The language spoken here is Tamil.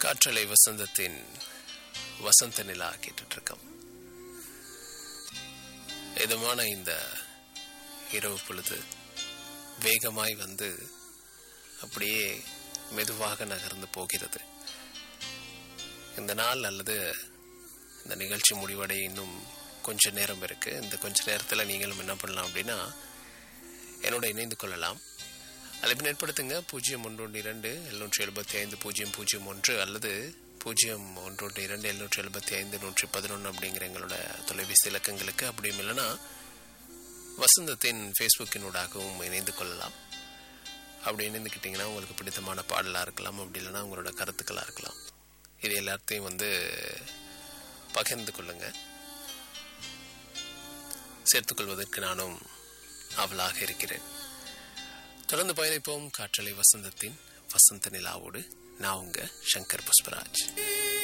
காற்றலை வசந்தத்தின் வசந்த நிலா கேட்டுட்டு இருக்கோம் இதமான இந்த இரவு பொழுது வேகமாய் வந்து அப்படியே மெதுவாக நகர்ந்து போகிறது இந்த நாள் அல்லது இந்த நிகழ்ச்சி முடிவடைய இன்னும் கொஞ்ச நேரம் இருக்கு இந்த கொஞ்ச நேரத்தில் நீங்களும் என்ன பண்ணலாம் அப்படின்னா என்னோட இணைந்து கொள்ளலாம் அழைப்பின் ஏற்படுத்துங்க பூஜ்ஜியம் ஒன்று ஒன்று இரண்டு எழுநூற்றி எழுபத்தி ஐந்து பூஜ்ஜியம் பூஜ்ஜியம் ஒன்று அல்லது பூஜ்ஜியம் ஒன்று ஒன்று இரண்டு எழுநூற்றி எழுபத்தி ஐந்து நூற்றி பதினொன்று அப்படிங்கிற எங்களோட தொலைபேசி இலக்கங்களுக்கு அப்படியும் இல்லைன்னா வசந்தத்தின் ஃபேஸ்புக்கினூடாகவும் இணைந்து கொள்ளலாம் அப்படி இணைந்துக்கிட்டிங்கன்னா உங்களுக்கு பிடித்தமான பாடலாக இருக்கலாம் அப்படி இல்லைன்னா உங்களோட கருத்துக்களாக இருக்கலாம் இது எல்லாத்தையும் வந்து பகிர்ந்து கொள்ளுங்கள் சேர்த்துக்கொள்வதற்கு நானும் அவளாக இருக்கிறேன் தொடர்ந்து பயணிப்போம் காற்றலை வசந்தத்தின் வசந்த நிலாவோடு நான் உங்க சங்கர் புஷ்பராஜ்